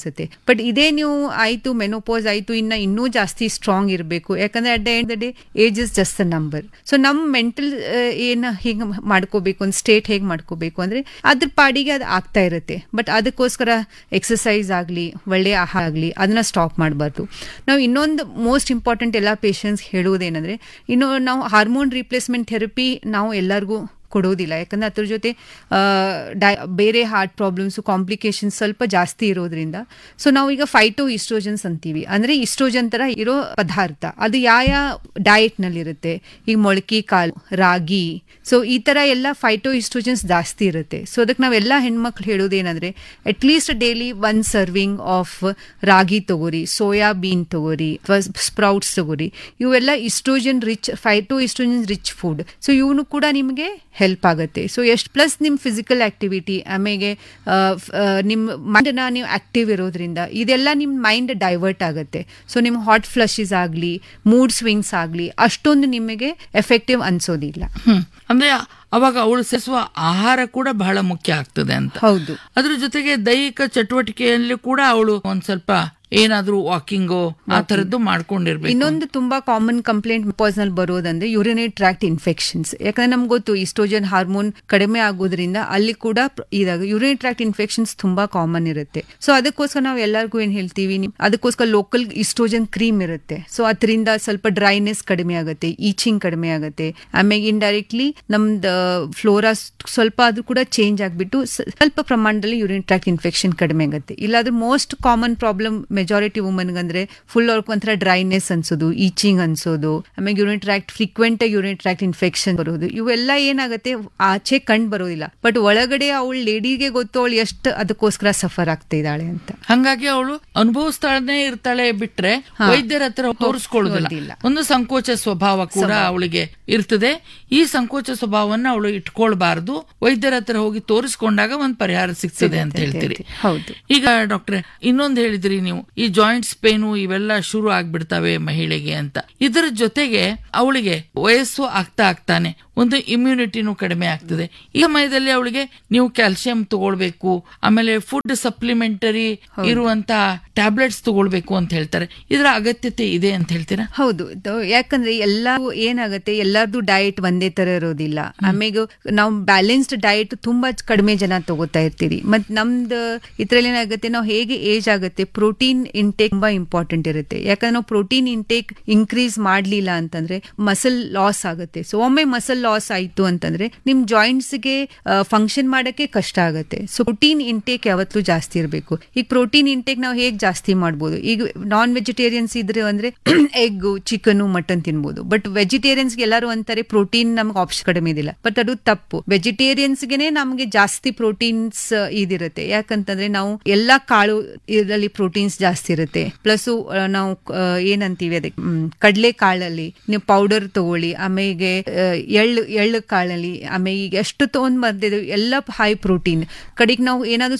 ಅನ್ಸುತ್ತೆ ಬಟ್ ಇದೇ ನೀವು ಆಯ್ತು ಮೆನೋಪೋಸ್ ಆಯ್ತು ಇನ್ನ ಇನ್ನೂ ಜಾಸ್ತಿ ಸ್ಟ್ರಾಂಗ್ ಇರಬೇಕು ಯಾಕಂದ್ರೆ at the end the day age is just a number so ನಮ್ಮ ಮೆಂಟಲ್ ಏನ ಹೇಗೆ ಮಾಡ್ಕೋಬೇಕು ಒಂದು ಸ್ಟೇಟ್ ಹೇಗೆ ಮಾಡ್ಕೋಬೇಕು ಅಂದ್ರೆ ಅದ್ರ ಪಾಡಿಗೆ ಅದು ಆಗ್ತಾ ಇರುತ್ತೆ ಬಟ್ ಅದಕ್ಕೋಸ್ಕರ ಎಕ್ಸಸೈಸ್ ಆಗಲಿ ಒಳ್ಳೆ ಆಹಾರ ಆಗಲಿ ಅದನ್ನ ಸ್ಟಾಪ್ ಮಾಡಬಾರ್ದು ನಾವು ಇನ್ನೊಂದು ಮೋಸ್ಟ್ ಇಂಪಾರ್ಟೆಂಟ್ ಎಲ್ಲ ಪೇಷಂಟ್ಸ್ ಹೇಳುವುದೇನೆಂದ್ರೆ ಇನ್ನು ನಾವು ಹಾರ್ಮೋನ್ ರಿಪ್ಲೇಸ್ಮೆಂಟ್ ಥೆರಪಿ ನಾವು ಎಲ್ಲರಿಗೂ ಕೊಡೋದಿಲ್ಲ ಯಾಕಂದ್ರೆ ಅದ್ರ ಜೊತೆ ಆ, ಡೈ ಬೇರೆ ಹಾರ್ಟ್ ಪ್ರಾಬ್ಲಮ್ಸ್ ಕಾಂಪ್ಲಿಕೇಶನ್ಸ್ ಸ್ವಲ್ಪ ಜಾಸ್ತಿ ಇರೋದ್ರಿಂದ ಸೊ ನಾವು ಈಗ ಫೈಟೋ ಇಸ್ಟ್ರೋಜನ್ಸ್ ಅಂತೀವಿ ಅಂದ್ರೆ ಇಸ್ಟ್ರೋಜನ್ ತರ ಇರೋ ಪದಾರ್ಥ ಅದು ಯಾವ ಡಯಟ್ ನಲ್ಲಿ ಇರುತ್ತೆ ಈಗ ಮೊಳಕೆ ಕಾಳು ರಾಗಿ ಸೊ ಈ ತರ ಎಲ್ಲ ಫೈಟೋ ಇಸ್ಟ್ರೋಜನ್ಸ್ ಜಾಸ್ತಿ ಇರುತ್ತೆ ಸೊ ಅದಕ್ಕೆ ನಾವೆಲ್ಲ ಹೆಣ್ಮಕ್ಳು ಹೇಳೋದೇನಂದ್ರೆ at least daily one serving of ragi ತಗೋರಿ ಸೋಯಾಬೀನ್ ತಗೋರಿ ಅಥವಾ ಸ್ಪ್ರೌಟ್ಸ್ ತಗೋರಿ ಇವೆಲ್ಲ oestrogen rich phyto oestrogen rich food so ಇವನು ಕೂಡ ನಿಮಗೆ ಹೆಲ್ಪ್ ಆಗುತ್ತೆ ಸೊ ಎಷ್ಟು ಪ್ಲಸ್ ನಿಮ್ಮ ಫಿಸಿಕಲ್ ಆಕ್ಟಿವಿಟಿ ಆಮೇಲೆ ಆ, ಫ್- ಆ, ನಿಮ್ಮ ಮೈಂಡನ್ನ ನೀವು ಆಕ್ಟಿವ್ ಇರೋದ್ರಿಂದ ಇದೆಲ್ಲ ನಿಮ್ಮ ಮೈಂಡ್ ಡೈವರ್ಟ್ ಆಗುತ್ತೆ ಸೊ ನಿಮ್ಮ ಹಾಟ್ ಫ್ಲಶಸ್ ಆಗಲಿ ಮೂಡ್ ಸ್ವಿಂಗ್ಸ್ ಆಗಲಿ ಅಷ್ಟೊಂದು ನಿಮಗೆ ಎಫೆಕ್ಟಿವ್ ಅನ್ಸೋದಿಲ್ಲ ಹ್ಮ್ ಅಂದ್ರೆ ಅವಾಗ ಅವಳು ಸೇವಿಸುವ ಆಹಾರ ಕೂಡ ಬಹಳ ಮುಖ್ಯ ಆಗ್ತದೆ ಅಂತ ಹೌದು ಅದ್ರ ಜೊತೆಗೆ ದೈಹಿಕ ಚಟುವಟಿಕೆಯಲ್ಲಿ ಕೂಡ ಅವಳು ಒಂದ್ ಸ್ವಲ್ಪ ಏನಾದ್ರೂ ವಾಕಿಂಗೋ ಆ ತರದ್ದು ಮಾಡ್ಕೊಂಡಿರ್ಬೇಕು ಇನ್ನೊಂದು ತುಂಬಾ ಕಾಮನ್ ಕಂಪ್ಲೇಂಟ್ ಪರ್ಸನಲ್ ಬರೋದಂದ್ರೆ ಯೂರಿನೇಟ್ ಟ್ರಾಕ್ಟ್ ಇನ್ಫೆಕ್ಷನ್ಸ್ ಯಾಕಂದ್ರೆ ನಮ್ಗೆ ಗೊತ್ತು ಇಸ್ಟ್ರೋಜನ್ ಹಾರ್ಮೋನ್ ಕಡಿಮೆ ಆಗೋದ್ರಿಂದ ಅಲ್ಲಿ ಕೂಡ ಪ್ರ- ಇದಾಗ ಯೂರಿನೇಟ್ ಟ್ರಾಕ್ಟ್ ಇನ್ಫೆಕ್ಷನ್ಸ್ ತುಂಬಾ ಕಾಮನ್ ಇರುತ್ತೆ ಸೊ ಅದಕ್ಕೋಸ್ಕರ ನಾವು ಎಲ್ಲರಿಗೂ ಏನ್ ಹೇಳ್ತೀವಿ ನಿಮ್- ಅದಕ್ಕೋಸ್ಕರ ಲೋಕಲ್ ಇಸ್ಟ್ರೋಜನ್ ಕ್ರೀಮ್ ಇರುತ್ತೆ ಸೊ ಅದರಿಂದ ಸ್ವಲ್ಪ ಡ್ರೈನೆಸ್ ಕಡಿಮೆ ಆಗುತ್ತೆ ಈಚಿಂಗ್ ಕಡಿಮೆ ಆಗುತ್ತೆ ಆಮೇಲೆ ಇಂಡೈರೆಕ್ಟ್ಲಿ ನಮ್ದು ಫ್ಲೋರಾ ಸ್ವಲ್ಪ ಆದ್ರೂ ಕೂಡ ಚೇಂಜ್ ಆಗ್ಬಿಟ್ಟು ಸ- ಸ್ವಲ್ಪ ಪ್ರಮಾಣದಲ್ಲಿ ಯೂರಿನ್ ಟ್ರಾಕ್ಟ್ ಇನ್ಫೆಕ್ಷನ್ ಕಡಿಮೆ ಆಗುತ್ತೆ ಇಲ್ಲಾದ್ರೆ most common problem majority woman ಅಂದ್ರೆ ಫುಲ್ ಅವ್ರಿಗೆ ಒಂಥರ ಡ್ರೈನೆಸ್ ಅನ್ಸೋದು ಈಚಿಂಗ್ ಅನ್ಸೋದು ಆಮೇಲೆ urine tract frequent urine tract infection ಬರೋದು ಇವೆಲ್ಲ ಏನಾಗುತ್ತೆ ಆಚೆ ಕಂಡು ಬರೋದಿಲ್ಲ ಬಟ್ ಒಳಗಡೆ ಅವಳು ಲೇಡಿಗೆ ಗೊತ್ತು ಅವಳು ಎಷ್ಟು ಅದಕ್ಕೋಸ್ಕರ ಸಫರ್ ಆಗ್ತಾ ಇದ್ದಾಳೆ ಅಂತ ಹಂಗಾಗಿ ಅವಳು ಅನುಭವಿಸ್ತಾಳನೆ ಇರ್ತಾಳೆ ಬಿಟ್ರೆ ವೈದ್ಯರ ಹತ್ರ ತೋರಿಸ್ಕೊಳ್ಳೋದಿಲ್ಲ ಹೋಗೋದಿಲ್ಲ. ಒಂದು ಸಂಕೋಚ ಸ್ವಭಾವ ಕೂಡ ಅವಳಿಗೆ ಇರ್ತದೆ ಈ ಸಂಕೋಚ ಸ್ವಭಾವವನ್ನ ಅವಳು ಇಟ್ಕೊಳ್ಬಾರ್ದು ವೈದ್ಯರ ಹತ್ರ ಹೋಗಿ ತೋರಿಸ್ಕೊಂಡಾಗ ಒಂದ್ ಪರಿಹಾರ ಸಿಗ್ತದೆ ಅಂತ ಹೇಳ್ತೀರಿ ಹೌದು ಈಗ ಡಾಕ್ಟ್ರೆ ಇನ್ನೊಂದು ಹೇಳಿದ್ರಿ ನೀವು ಈ ಜಾಯಿಂಟ್ಸ್ ಪೇನು ಇವೆಲ್ಲ ಶುರು ಆಗ್ಬಿಡ್ತವೆ ಮಹಿಳೆಗೆ ಅಂತ ಇದರ ಜೊತೆಗೆ ಅವಳಿಗೆ ವಯಸ್ಸು ಆಗ್ತಾ ಆಗ್ತಾನೆ ಒಂದು ಇಮ್ಯುನಿಟಿನೂ ಕಡಿಮೆ ಆಗ್ತದೆ ಈ ಸಮಯದಲ್ಲಿ ಅವಳಿಗೆ ನೀವು ಕ್ಯಾಲ್ಸಿಯಂ ತಗೊಳ್ಬೇಕು ಆಮೇಲೆ ಫುಡ್ ಸಪ್ಲಿಮೆಂಟರಿ ಇರುವಂತ ಟ್ಯಾಬ್ಲೆಟ್ಸ್ ತಗೊಳ್ಬೇಕು ಅಂತ ಹೇಳ್ತಾರೆ ಇದರ ಅಗತ್ಯತೆ ಇದೆ ಅಂತ ಹೇಳ್ತೀರಾ ಹೌದು ದ- ಯಾಕಂದ್ರೆ ಎಲ್ಲ ಏನಾಗುತ್ತೆ ಎಲ್ಲಾರ್ದು ಡಯಟ್ ಒಂದೇ ತರ ಇರೋದಿಲ್ಲ ಆಮೇಲೆ ನಾವು ಬ್ಯಾಲೆನ್ಸ್ಡ್ ಡಯಟ್ ತುಂಬಾ ಕಡಿಮೆ ಜನ ತಗೋತಾ ಇರ್ತೀರಿ ಮತ್ ನಮ್ದು ಇದ್ರಲ್ಲಿ ಏನಾಗುತ್ತೆ ನಾವು ಹೇಗೆ ಏಜ್ ಆಗುತ್ತೆ ಪ್ರೋಟೀನ್ ಇಂಟೇಕ್ ತುಂಬಾ ಇಂಪಾರ್ಟೆಂಟ್ ಇರುತ್ತೆ ಯಾಕಂದ್ರೆ ನಾವು ಪ್ರೋಟೀನ್ ಇಂಟೇಕ್ ಇನ್ಕ್ರೀಸ್ ಮಾಡ್ಲಿಲ್ಲ ಅಂತಂದ್ರೆ ಮಸಲ್ ಲಾಸ್ ಆಗುತ್ತೆ ಸೊ ಒಮ್ಮೆ ಮಸಲ್ ಲಾಸ್ ಆಯ್ತು ಅಂತಂದ್ರೆ ನಿಮ್ ಜಾಯಿಂಟ್ಸ್ ಗೆ ಫಂಕ್ಷನ್ ಮಾಡಕ್ಕೆ ಕಷ್ಟ ಆಗುತ್ತೆ ಸೊ ಪ್ರೋಟೀನ್ ಇಂಟೇಕ್ ಯಾವತ್ತೂ ಜಾಸ್ತಿ ಇರಬೇಕು ಈಗ ಪ್ರೋಟೀನ್ ಇಂಟೇಕ್ ನಾವು ಹೇಗೆ ಜಾಸ್ತಿ ಮಾಡ್ಬೋದು ಈಗ ನಾನ್ ವೆಜಿಟೇರಿಯನ್ಸ್ ಇದ್ರೆ ಅಂದ್ರೆ ಎಗ್ ಚಿಕನ್ ಮಟನ್ ತಿನ್ಬೋದು ಬಟ್ ವೆಜಿಟೇರಿಯನ್ಸ್ ಎಲ್ಲರೂ ಅಂತಾರೆ ಪ್ರೋಟೀನ್ ನಮ್ಗೆ ಆಪ್ಷನ್ ಕಡಿಮೆ ಇದಿಲ್ಲ ಬಟ್ ಅದು ತಪ್ಪು ವೆಜಿಟೇರಿಯನ್ಸ್ ಗೆನೆ ನಮ್ಗೆ ಜಾಸ್ತಿ ಪ್ರೋಟೀನ್ಸ್ ಇದಿರುತ್ತೆ ಯಾಕಂತಂದ್ರೆ ನಾವು ಎಲ್ಲಾ ಕಾಳು ಇದರಲ್ಲಿ ಪ್ರೋಟೀನ್ಸ್ ಜಾಸ್ತಿ ಇರುತ್ತೆ ಪ್ಲಸ್ ನಾವು ಆ, ಏನಂತೀವಿ ಅದಕ್ಕೆ ಕಡಲೆ ಕಾಳಲ್ಲಿ ನೀವು ಪೌಡರ್ ತಗೊಳ್ಳಿ ಆಮೇಲೆ ಆ, ಎಳ್ಳು ಎಳ್ಳು ಕಾಳಲ್ಲಿ ಆಮೇಲೆ ಈಗ ಎಷ್ಟು ತಗೊಂಡ್ ಬಂದಿದ್ದೀವಿ ಎಲ್ಲ ಹೈ ಪ್ರೋಟೀನ್ ಕಡೆಗೆ ನಾವು ಏನಾದ್ರು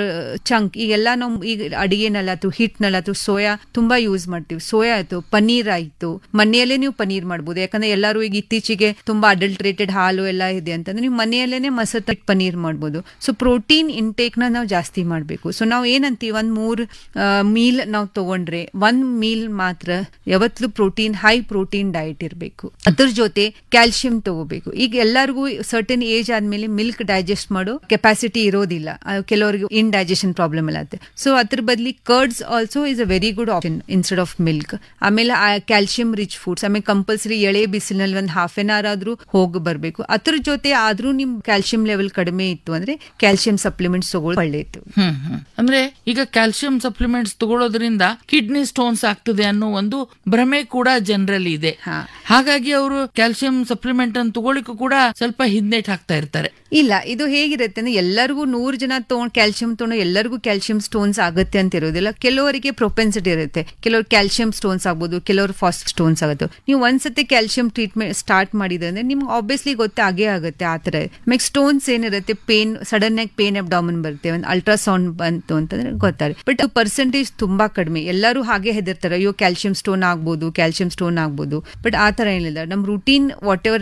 ಚಂಕ್ ಈಗೆಲ್ಲ ನಾವು ಈಗ ಅಡಿಗೆನಲ್ಲಾತು ಹಿಟ್ನಲ್ಲಾತು ಸೋಯಾ ತುಂಬಾ ಯೂಸ್ ಮಾಡ್ತೀವಿ ಸೋಯಾ ಆಯ್ತು ಪನ್ನೀರ್ ಆಯ್ತು ಮನೆಯಲ್ಲೇ ನೀವು ಪನ್ನೀರ್ ಮಾಡ್ಬೋದು ಯಾಕಂದ್ರೆ ಎಲ್ಲರೂ ಈಗ ಇತ್ತೀಚೆಗೆ ತುಂಬಾ ಅಡಲ್ಟ್ರೇಟೆಡ್ ಹಾಲು ಎಲ್ಲ ಇದೆ ಅಂತಂದ್ರೆ ನೀವು ಮನೆಯಲ್ಲೇನೆ ಮಸತ್ ಪನ್ನೀರ್ ಮಾಡ್ಬೋದು ಸೊ ಪ್ರೋಟೀನ್ ಇಂಟೇಕ್ ನ ನಾವು ಜಾಸ್ತಿ ಮಾಡಬೇಕು ಸೊ ನಾವು ಏನಂತೀವಿ ಒಂದ್ ಮೂರ್ ಮೀಲ್ ನಾವು ತಗೊಂಡ್ರೆ ಒಂದ್ ಮೀಲ್ ಮಾತ್ರ ಯಾವತ್ತೂ ಪ್ರೋಟೀನ್ ಹೈ ಪ್ರೋಟೀನ್ ಡಯಟ್ ಇರಬೇಕು ಅದ್ರ ಜೊತೆ ಕ್ಯಾಲ್ಸಿಯಂ ತಗೋಬೇಕು ಈಗ ಎಲ್ಲರಿಗೂ ಸರ್ಟನ್ ಏಜ್ ಆದ್ಮೇಲೆ ಮಿಲ್ಕ್ ಡೈಜೆಸ್ಟ್ ಮಾಡೋ ಕೆಪಾಸಿಟಿ ಇರೋದಿಲ್ಲ ಆ, ಕೆಲವರಿಗೆ ಇನ್ ಡೈಜೆಷನ್ ಪ್ರಾಬ್ಲಮ್ ಎಲ್ಲ ಆಗುತ್ತೆ ಸೊ ಅದ್ರ ಬದಲಿ curds also is a very good option instead of milk ಆಮೇಲೆ ಕ್ಯಾಲ್ಸಿಯಂ ರಿಚ್ ಫುಡ್ಸ್ ಆಮೇಲೆ ಕಂಪಲ್ಸರಿ ಎಳೆ ಬಿಸಿಲಿನಲ್ಲಿ ಒಂದು ಹಾಫ್ ಎನ್ ಅವರ್ ಆದ್ರೂ ಹೋಗಿ ಬರಬೇಕು ಅದ್ರ ಜೊತೆ ಆದ್ರೂ ನಿಮ್ ಕ್ಯಾಲ್ಸಿಯಂ ಲೆವೆಲ್ ಕಡಿಮೆ ಇತ್ತು ಅಂದ್ರೆ ಕ್ಯಾಲ್ಸಿಯಂ ಸಪ್ಲಿಮೆಂಟ್ಸ್ ತಗೊಳ್ಳೋದು ಒಳ್ಳೆಯದು ಹ್ಮ್ ಹ್ಮ್ ಅಂದ್ರೆ ಈಗ ಕ್ಯಾಲ್ಸಿಯಂ ಸಪ್ಲಿಮೆಂಟ್ಸ್ ತಗೊಳ್ಳೋದ್ರಿಂದ ಕಿಡ್ನಿ ಸ್ಟೋನ್ಸ್ ಆಗ್ತದೆ ಅನ್ನೋ ಒಂದು ಭ್ರಮೆ ಕೂಡ ಜನರಲ್ಲಿ ಇದೆ ಹಾ. ಹಾಗಾಗಿ ಅವರು ಕ್ಯಾಲ್ಸಿಯಂ ಸಪ್ಲಿಮೆಂಟ್ ಅನ್ನು ತಗೊಳ್ಳಿಕ್ಕೂ ಕೂಡ ಸ್ವಲ್ಪ ಹಿಂದೇಟ್ ಹಾಕ್ತಾ ಇರ್ತಾರೆ ಇಲ್ಲ ಇದು ಹೇಗಿರುತ್ತೆ ಅಂದ್ರೆ ಎಲ್ಲರಿಗೂ ನೂರು ಜನ ತಗೊಂಡ್ ಕ್ಯಾಲ್ಸಿಯಂ ತಗೊಂಡು ಎಲ್ಲರಿಗೂ ಕ್ಯಾಲ್ಸಿಯಂ ಸ್ಟೋನ್ಸ್ ಆಗುತ್ತೆ ಅಂತ ಇರೋದಿಲ್ಲ ಕೆಲವರಿಗೆ ಪ್ರೊಪೆನ್ಸಿಟಿ ಇರುತ್ತೆ ಕೆಲವರು ಕ್ಯಾಲ್ಸಿಯಂ ಸ್ಟೋನ್ಸ್ ಆಗ್ಬೋದು ಕೆಲವರು ಫಾಸ್ಟ್ ಸ್ಟೋನ್ಸ್ ಆಗುತ್ತೆ ನೀವು ಒಂದ್ಸತಿ ಕ್ಯಾಲ್ಸಿಯಂ ಟ್ರೀಟ್ಮೆಂಟ್ ಸ್ಟಾರ್ಟ್ ಮಾಡಿದ್ರೆ ಅಂದ್ರೆ ನಿಮ್ಗೆ ಆಬ್ವಿಯಸ್ಲಿ ಗೊತ್ತೇ ಆಗೇ ಆಗುತ್ತೆ ಆ ಥರ ಆಮೇಲೆ ಸ್ಟೋನ್ಸ್ ಏನಿರುತ್ತೆ ಪೇನ್ ಸಡನ್ ಆಗಿ ಪೇನ್ ಅಬ್ಡಾಮನ್ ಬರುತ್ತೆ ಒಂದು ಅಲ್ಟ್ರಾಸೌಂಡ್ ಬಂತು ಅಂತಂದ್ರೆ ಗೊತ್ತಾರೆ ಬಟ್ ಪರ್ಸೆಂಟೇಜ್ ತುಂಬಾ ಕಡಿಮೆ ಎಲ್ಲರೂ ಹಾಗೆ ಹೆದರ್ತಾರೆ ಅಯ್ಯೋ ಕ್ಯಾಲ್ಸಿಯಂ ಸ್ಟೋನ್ ಆಗ್ಬೋದು ಕ್ಯಾಲ್ಸಿಯಂ ಸ್ಟೋನ್ ಆಗ್ಬೋದು ಬಟ್ ಆ ಥರ ಏನಿಲ್ಲ ನಮ್ಮ ರೂಟೀನ್ ವಾಟ್ ಎವರ್ ನಮ್ಗೆ ಏನ್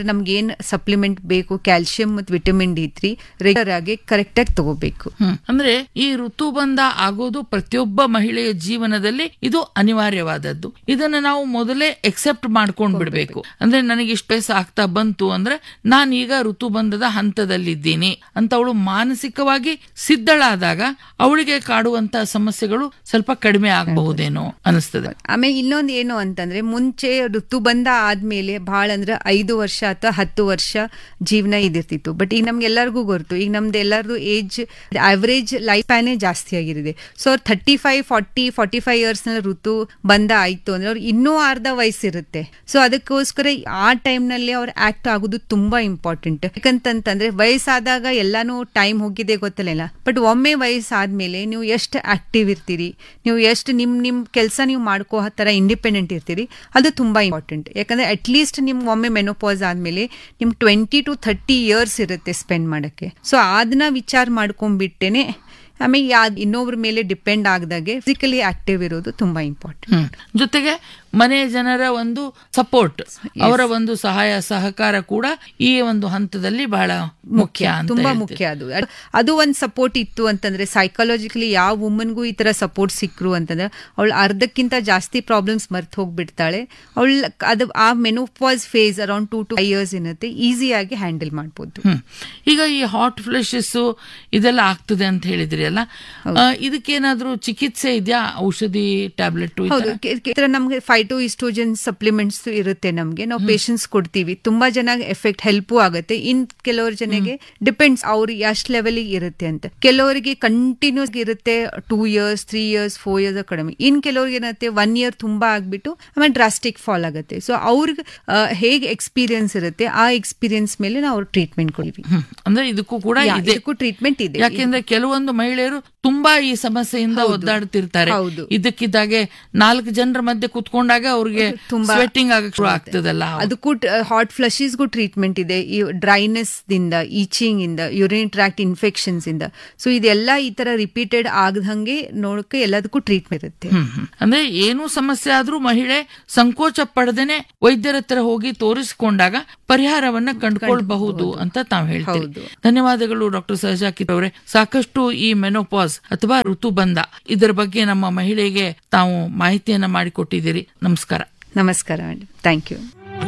ಏನ್ ಸಪ್ಲಿಮೆಂಟ್ ಬೇಕು ಕ್ಯಾಲ್ಸಿಯಂ ಮತ್ತು ವಿಟಮಿನ್ ಡಿ ತ್ರೀ ರೆಗ್ಯುಲರ್ ಆಗಿ ಕರೆಕ್ಟ್ ಆಗಿ ತಗೋಬೇಕು ಹ್ಮ್. ಅಂದ್ರೆ ಈ ಋತುಬಂಧ ಆಗೋದು ಪ್ರತಿಯೊಬ್ಬ ಮಹಿಳೆಯ ಜೀವನದಲ್ಲಿ ಇದು ಅನಿವಾರ್ಯವಾದದ್ದು ಇದನ್ನ ನಾವು ಮೊದಲೇ ಎಕ್ಸೆಪ್ಟ್ ಮಾಡ್ಕೊಂಡ್ ಬಿಡ್ಬೇಕು ಅಂದ್ರೆ ನನಗೆ ಇಷ್ಟ ವಯಸ್ಸು ಆಗ್ತಾ ಬಂತು ಅಂದ್ರೆ ನಾನೀಗ ಋತುಬಂಧದ ಹಂತದಲ್ಲಿದ್ದೀನಿ ಅಂತ ಅವಳು ಮಾನಸಿಕವಾಗಿ ಸಿದ್ಧಳಾದಾಗ ಅವಳಿಗೆ ಕಾಡುವಂತ ಸಮಸ್ಯೆಗಳು ಸ್ವಲ್ಪ ಕಡಿಮೆ ಆಗಬಹುದೇನೋ ಅನಿಸ್ತದೆ ಆಮೇಲೆ ಇನ್ನೊಂದು ಏನು ಅಂತಂದ್ರೆ ಮುಂಚೆ ಋತುಬಂಧ ಆದ್ಮೇಲೆ ಬಹಳ ಅಂದ್ರೆ ಐದು ವರ್ಷ ಅಥವಾ ಹತ್ತು ವರ್ಷ ಜೀವನ ಇದಿರ್ತಿತ್ತು ಬಟ್ ಈಗ ನಮ್ಗೆಲ್ಲರಿಗೂ ಗೊತ್ತು ಈಗ ನಮ್ದು ಎಲ್ಲರದು ಏಜ್ ಆವರೇಜ್ ಲೈಫ್ ಸ್ಪ್ಯಾನೇ ಜಾಸ್ತಿ ಆಗಿರಿದೆ ಸೊ ಅವ್ರು thirty five forty forty five years ನಲ್ಲಿ ಋತು ಬಂಧ ಆಯ್ತು ಅಂದ್ರೆ ಅವ್ರು ಇನ್ನೂ ಅರ್ಧ ವಯಸ್ಸಿರುತ್ತೆ ಸೊ ಅದಕ್ಕೋಸ್ಕರ ಆ time ನಲ್ಲಿ ಅವ್ರು ಆಕ್ಟ್ ಆಗೋದು ತುಂಬಾ ಇಂಪಾರ್ಟೆಂಟ್ ಯಾಕಂತಂತಂದ್ರೆ ವಯಸ್ಸಾದಾಗ ಎಲ್ಲಾನು ಟೈಮ್ ಹೋಗಿದೆ ಗೊತ್ತಲ್ಲ ಬಟ್ ಒಮ್ಮೆ ವಯಸ್ಸಾದ್ಮೇಲೆ ನೀವು ಎಷ್ಟು ಆಕ್ಟಿವ್ ಇರ್ತೀರಿ ನೀವು ಎಷ್ಟು ನಿಮ್ ನಿಮ್ ಕೆಲಸ ನೀವು ಮಾಡ್ಕೋ ತರ ಇಂಡಿಪೆಂಡೆಂಟ್ ಇರ್ತೀರಿ ಅದು ತುಂಬಾ ಇಂಪಾರ್ಟೆಂಟ್ ಯಾಕಂದ್ರೆ ಅಟ್ ಲೀಸ್ಟ್ ನಿಮ್ಗೆ ಒಮ್ಮೆ ಮೆನೋಪಾಸ್ ಆದ್ಮೇಲೆ ನಿಮ್ ಟ್ವೆಂಟಿ ಟು ಥರ್ಟಿ ಇಯರ್ಸ್ ಇರುತ್ತೆ ಸ್ಪೆಂಡ್ ಮಾಡಕ್ಕೆ ಸೊ ಅದನ್ನ ವಿಚಾರ ಮಾಡ್ಕೊಂಡ್ಬಿಟ್ಟೇನೆ ಆಮೇಲೆ ಯಾ ಇನ್ನೊಬ್ರ ಮೇಲೆ ಡಿಪೆಂಡ್ ಆಗದಾಗೆ ಫಿಸಿಕಲಿ ಆಕ್ಟಿವ್ ಇರೋದು ತುಂಬಾ ಇಂಪಾರ್ಟೆಂಟ್ ಹ್ಮ್ ಜೊತೆಗೆ ಮನೆಯ ಜನರ ಒಂದು ಸಪೋರ್ಟ್ ಅವರ ಒಂದು ಸಹಾಯ ಸಹಕಾರ ಕೂಡ ಈ ಒಂದು ಹಂತದಲ್ಲಿ ಬಹಳ ಮುಖ್ಯ ಅಂತ ತುಂಬಾ ಹೇಳ್ತೀವಿ. ಮುಖ್ಯ ಅದು ಅದ್- ಅದು ಒಂದ್ ಸಪೋರ್ಟ್ ಇತ್ತು ಅಂತಂದ್ರೆ ಸೈಕಾಲಜಿಕಲಿ ಯಾವ ವುಮನ್ಗೂ ಈ ತರ ಸಪೋರ್ಟ್ ಸಿಕ್ರು ಅಂತಂದ್ರೆ ಅವಳು ಅರ್ಧಕ್ಕಿಂತ ಜಾಸ್ತಿ ಪ್ರಾಬ್ಲಮ್ಸ್ ಮರ್ತ್ ಹೋಗ್ಬಿಡ್ತಾಳೆ ಅವಳು ಅದು ಆ menopause phase around two to five years ಏನತ್ತೆ ಈಸಿಯಾಗಿ ಹ್ಯಾಂಡಲ್ ಮಾಡ್ಬೋದು ಹ್ಮ್ ಈಗ ಈ ಹಾಟ್ ಫ್ಲೆಶಸ್ ಇದೆಲ್ಲ ಆಗ್ತದೆ ಅಂತ ಹೇಳಿದ್ರಿ ಅಲ್ಲ ಆ, ಇದಕ್ಕೇನಾದ್ರೂ ಚಿಕಿತ್ಸೆ ಇದೆಯಾ ಔಷಧಿ ಟ್ಯಾಬ್ಲೆಟ್ ಹೌದು ಕೆ- ಕೆ- ಈ ತರ ನಮ್ಗೆ ಫೈಟೋ ಇಸ್ಟ್ರೋಜನ್ ಸಪ್ಲಿಮೆಂಟ್ಸ್ ಇರುತ್ತೆ ನಮ್ಗೆ ನಾವು ಪೇಷನ್ಸ್ ಕೊಡ್ತೀವಿ ತುಂಬಾ ಜನ ಎಫೆಕ್ಟ್ ಹೆಲ್ಪು ಆಗುತ್ತೆ ಇನ್ ಕೆಲವ್ರ ಜನಗೆ ಡಿಪೆಂಡ್ಸ್ ಅವ್ರು ಎಷ್ಟ್ ಲೆವೆಲ್ ಇರುತ್ತೆ ಅಂತ ಕೆಲವರಿಗೆ ಕಂಟಿನ್ಯೂಸ್ ಇರುತ್ತೆ two years three years four years ಕಡಿಮೆ ಇನ್ ಕೆಲವ್ರಿಗೆ ಏನತ್ತೆ ಒನ್ ಇಯರ್ ತುಂಬಾ ಆಗ್ಬಿಟ್ಟು ಆಮೇಲೆ ಡ್ರಾಸ್ಟಿಕ್ ಫಾಲ್ ಆಗುತ್ತೆ ಸೊ ಅವ್ರಿಗೆ ಆ, ಹೇಗೆ ಎಕ್ಸ್ಪೀರಿಯನ್ಸ್ ಇರುತ್ತೆ ಆ ಎಕ್ಸ್ಪೀರಿಯನ್ಸ್ ಮೇಲೆ ನಾವು ಟ್ರೀಟ್ಮೆಂಟ್ ಕೊಡ್ತೀವಿ ಹ್ಮ್. ಅಂದ್ರೆ ಇದಕ್ಕೂ ಕೂಡ ಯಾ, ಇದೆ ಇದಕ್ಕೂ ಟ್ರೀಟ್ಮೆಂಟ್ ಇದೆ ಯಾಕೆಂದ್ರೆ ಕೆಲವೊಂದು ಮಹಿಳೆಯರು ತುಂಬಾ ಈ ಸಮಸ್ಯೆಯಿಂದ ಒದ್ದಾಡ್ತಿರ್ತಾರೆ ಹೌದು. ಇದಕ್ಕಿದ್ದಾಗೆ ನಾಲ್ಕು ಜನರ ಮಧ್ಯೆ ಕುತ್ಕೊಂಡಾಗ ಅವ್ರಿಗೆ ತುಂಬಾ ಸ್ವೆಟ್ಟಿಂಗ್ ಆಗಕ್ ಶುರು ಆಗ್ತದಲ್ಲ ಅದಕ್ಕೂ ಹಾಟ್ ಫ್ಲಶಿಸ್ಗೂ ಟ್ರೀಟ್ಮೆಂಟ್ ಇದೆ ಈ ಡ್ರೈನೆಸ್ ದಿಂದ ಈಚಿಂಗ್ ಇಂದ ಯೂರಿನ್ ಟ್ರಾಕ್ಟ್ ಇನ್ಫೆಕ್ಷನ್ಸ್ ಇಂದ ಸೊ ಇದೆಲ್ಲ ಈ ತರ ರಿಪೀಟೆಡ್ ಆಗದಂಗೆ ನೋಡಕ್ಕೆ ಎಲ್ಲದಕ್ಕೂ ಟ್ರೀಟ್ಮೆಂಟ್ ಇರುತ್ತೆ ಹ್ಮ್, ಹ್ಮ್. ಅಂದ್ರೆ ಏನೂ ಸಮಸ್ಯೆ ಆದ್ರೂ ಮಹಿಳೆ ಸಂಕೋಚ ಪಡದೇನೆ ವೈದ್ಯರ ಹತ್ರ ಹೋಗಿ ತೋರಿಸಿಕೊಂಡಾಗ ಪರಿಹಾರವನ್ನ ಕಂಡುಕೊಳ್ಬಹುದು ಅಂತ ತಾವು ಹೇಳ್ತೀವಿ ಹೌದು. ಧನ್ಯವಾದಗಳು ಡಾಕ್ಟರ್ ಸಹಜಾಕಿತ್ ಅವರೇ ಸಾಕಷ್ಟು ಈ ಮೆನೋಪಾಸ್ ಅಥವಾ ಋತುಬಂಧ ಇದರ ಬಗ್ಗೆ ನಮ್ಮ ಮಹಿಳೆಗೆ ತಾವು ಮಾಹಿತಿಯನ್ನ ಮಾಡಿಕೊಟ್ಟಿದ್ದೀರಿ ನಮಸ್ಕಾರ ನಮಸ್ಕಾರ ಮೇಡಮ್ ಥ್ಯಾಂಕ್ ಯು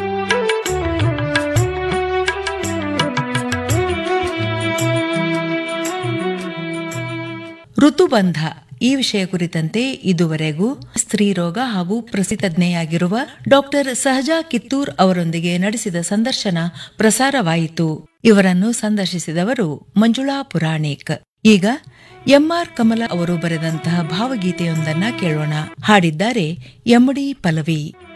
ಋತುಬಂಧ ಈ ವಿಷಯ ಕುರಿತಂತೆ ಇದುವರೆಗೂ ಸ್ತ್ರೀರೋಗ ಹಾಗೂ ಪ್ರಸಿದ್ಧಜ್ಞೆಯಾಗಿರುವ ಡಾಕ್ಟರ್ ಸಹಜಾ ಕಿತ್ತೂರ್ ಅವರೊಂದಿಗೆ ನಡೆಸಿದ ಸಂದರ್ಶನ ಪ್ರಸಾರವಾಯಿತು ಇವರನ್ನು ಸಂದರ್ಶಿಸಿದವರು ಮಂಜುಳಾ ಪುರಾಣಿಕ್ ಈಗ ಎಂಆರ್ ಕಮಲ ಅವರು ಬರೆದಂತಹ ಭಾವಗೀತೆಯೊಂದನ್ನ ಕೇಳೋಣ ಹಾಡಿದ್ದಾರೆ ಎಮ್ಮಡಿ ಪಲವಿ